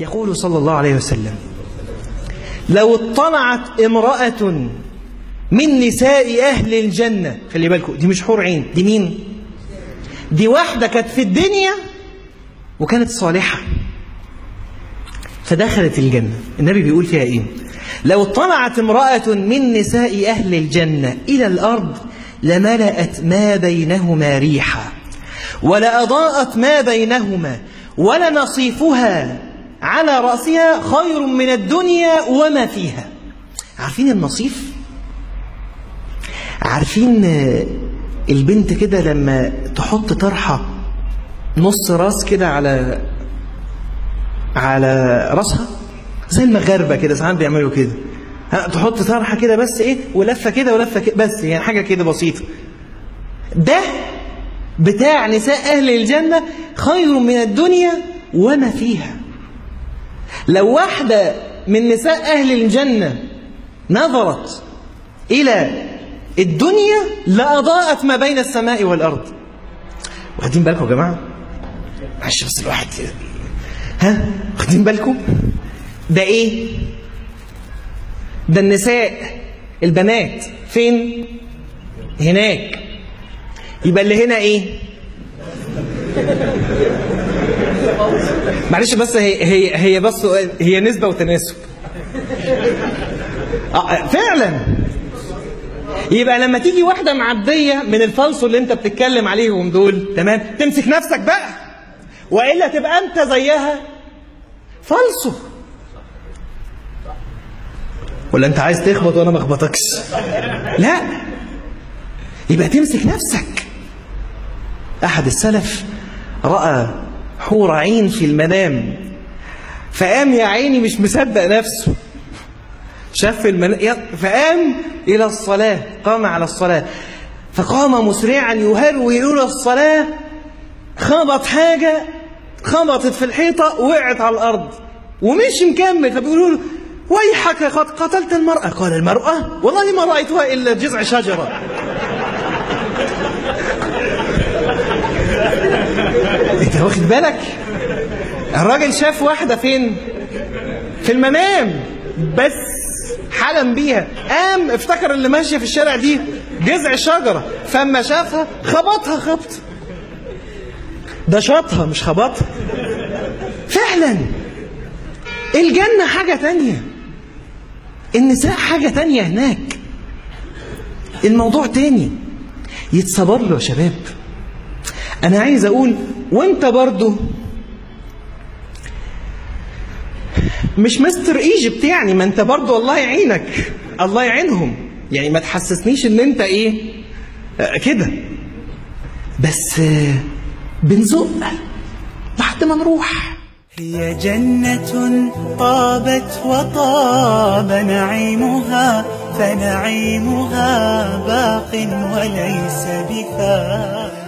يقول صلى الله عليه وسلم لو اطلعت امرأة من نساء أهل الجنة خلي بالكم دي مش حور عين دي مين دي واحدة كانت في الدنيا وكانت صالحة فدخلت الجنة النبي بيقول فيها إيه لو اطلعت امرأة من نساء أهل الجنة إلى الأرض لملأت ما بينهما ريحا ولأضاءت ما بينهما ولنصيفها على رأسها خير من الدنيا وما فيها عارفين النصيف عارفين البنت كده لما تحط طرحة نص راس كده على على راسها زي المغاربة كده ساعات بيعملوا كده تحط طرحة كده بس ايه ولفة كده ولفة كده بس يعني حاجة كده بسيطة ده بتاع نساء أهل الجنة خير من الدنيا وما فيها لو واحدة من نساء أهل الجنة نظرت إلى الدنيا لأضاءت ما بين السماء والأرض واخدين بالكم يا جماعة معلش بس الواحد ها واخدين بالكم ده ايه ده النساء البنات فين هناك يبقى اللي هنا ايه معلش بس هي هي هي بس هي نسبة وتناسب آه فعلا يبقى لما تيجي واحدة معدية من الفلسو اللي انت بتتكلم عليهم دول تمام تمسك نفسك بقى وإلا تبقى انت زيها فلسو ولا انت عايز تخبط وانا ما اخبطكش لا يبقى تمسك نفسك احد السلف راى حور عين في المنام فقام يا عيني مش مصدق نفسه شاف المنام فقام الى الصلاه قام على الصلاه فقام مسرعا يهرول الى الصلاه خبط حاجه خبطت في الحيطه وقعت على الارض ومش مكمل فبيقولوا له ويحك قد قتلت المرأة قال المرأة والله ما رأيتها إلا جذع شجرة انت واخد بالك الراجل شاف واحدة فين في المنام بس حلم بيها قام افتكر اللي ماشية في الشارع دي جذع شجرة فما شافها خبطها خبط ده شاطها مش خبطها فعلا الجنة حاجة تانية النساء حاجة تانية هناك الموضوع تاني يتصبر له يا شباب أنا عايز أقول وأنت برضو مش مستر ايجيبت يعني ما انت برضو الله يعينك الله يعينهم يعني ما تحسسنيش ان انت ايه آه كده بس آه بنزق لحد ما نروح هي جنة طابت وطاب نعيمها فنعيمها باق وليس بفاني